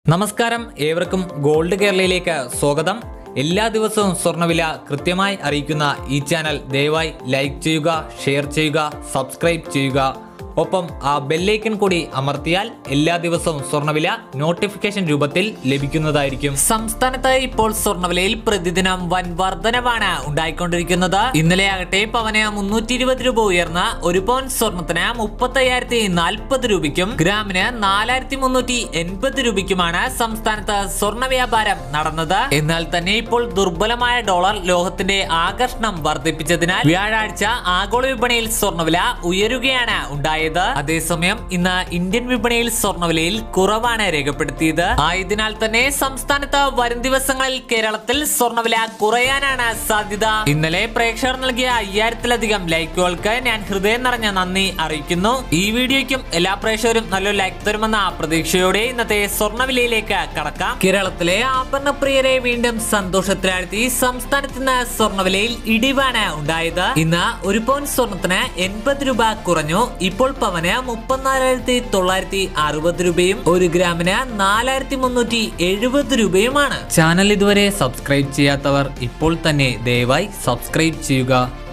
നമസ്കാരം ഏവർക്കും ഗോൾഡ് കേരളയിലേക്ക് സ്വാഗതം എല്ലാ ദിവസവും സ്വർണ്ണവില കൃത്യമായി അറിയിക്കുന്ന ഈ ചാനൽ ദയവായി ലൈക്ക് ചെയ്യുക ഷെയർ ചെയ്യുക സബ്സ്ക്രൈബ് ചെയ്യുക ഒപ്പം ആ ബെല്ലൈക്കൺ കൂടി അമർത്തിയാൽ എല്ലാ ദിവസവും സ്വർണ്ണവില നോട്ടിഫിക്കേഷൻ രൂപത്തിൽ ലഭിക്കുന്നതായിരിക്കും സംസ്ഥാനത്ത് ഇപ്പോൾ സ്വർണ്ണവിലയിൽ പ്രതിദിനം വൻ വർധനവാണ് ഉണ്ടായിക്കൊണ്ടിരിക്കുന്നത് ഇന്നലെ ആകട്ടെ പവന് മുന്നൂറ്റി ഇരുപത് രൂപ ഉയർന്ന ഒരു പൗൺ സ്വർണത്തിന് മുപ്പത്തി അയ്യായിരത്തി നാൽപ്പത് രൂപയ്ക്കും ഗ്രാമിന് നാലായിരത്തി മുന്നൂറ്റി എൺപത് രൂപയ്ക്കുമാണ് സംസ്ഥാനത്ത് സ്വർണ്ണ വ്യാപാരം നടന്നത് എന്നാൽ തന്നെ ഇപ്പോൾ ദുർബലമായ ഡോളർ ലോകത്തിന്റെ ആകർഷണം വർദ്ധിപ്പിച്ചതിനാൽ വ്യാഴാഴ്ച ആഗോള വിപണിയിൽ സ്വർണ്ണവില ഉയരുകയാണ് ഉണ്ടായത് അതേസമയം ഇന്ന് ഇന്ത്യൻ വിപണിയിൽ സ്വർണ്ണവിലയിൽ കുറവാണ് രേഖപ്പെടുത്തിയത് ആയതിനാൽ തന്നെ സംസ്ഥാനത്ത് വരും ദിവസങ്ങളിൽ കേരളത്തിൽ സ്വർണ്ണവില കുറയാനാണ് സാധ്യത ഇന്നലെ പ്രേക്ഷകർ നൽകിയ അയ്യായിരത്തിലധികം ലൈക്കുകൾക്ക് ഞാൻ ഹൃദയം നിറഞ്ഞ നന്ദി അറിയിക്കുന്നു ഈ വീഡിയോയ്ക്കും എല്ലാ പ്രേക്ഷകരും നല്ലൊരു ലൈക്ക് തരുമെന്ന പ്രതീക്ഷയോടെ ഇന്നത്തെ സ്വർണ്ണവിലയിലേക്ക് കടക്കാം കേരളത്തിലെ ആഭരണ പ്രിയരെ വീണ്ടും സന്തോഷത്തിലാഴ്ത്തി സംസ്ഥാനത്ത് ഇന്ന് സ്വർണ്ണവിലയിൽ ഇടിവാണ് ഉണ്ടായത് ഇന്ന് ഒരു പൗൺ സ്വർണത്തിന് എൺപത് രൂപ കുറഞ്ഞു ഇപ്പോൾ പവന് മുപ്പത്തിനാലായിരത്തി തൊള്ളായിരത്തി അറുപത് രൂപയും ഒരു ഗ്രാമിന് നാലായിരത്തി മുന്നൂറ്റി എഴുപത് രൂപയുമാണ് ചാനൽ ഇതുവരെ സബ്സ്ക്രൈബ് ചെയ്യാത്തവർ ഇപ്പോൾ തന്നെ ദയവായി സബ്സ്ക്രൈബ് ചെയ്യുക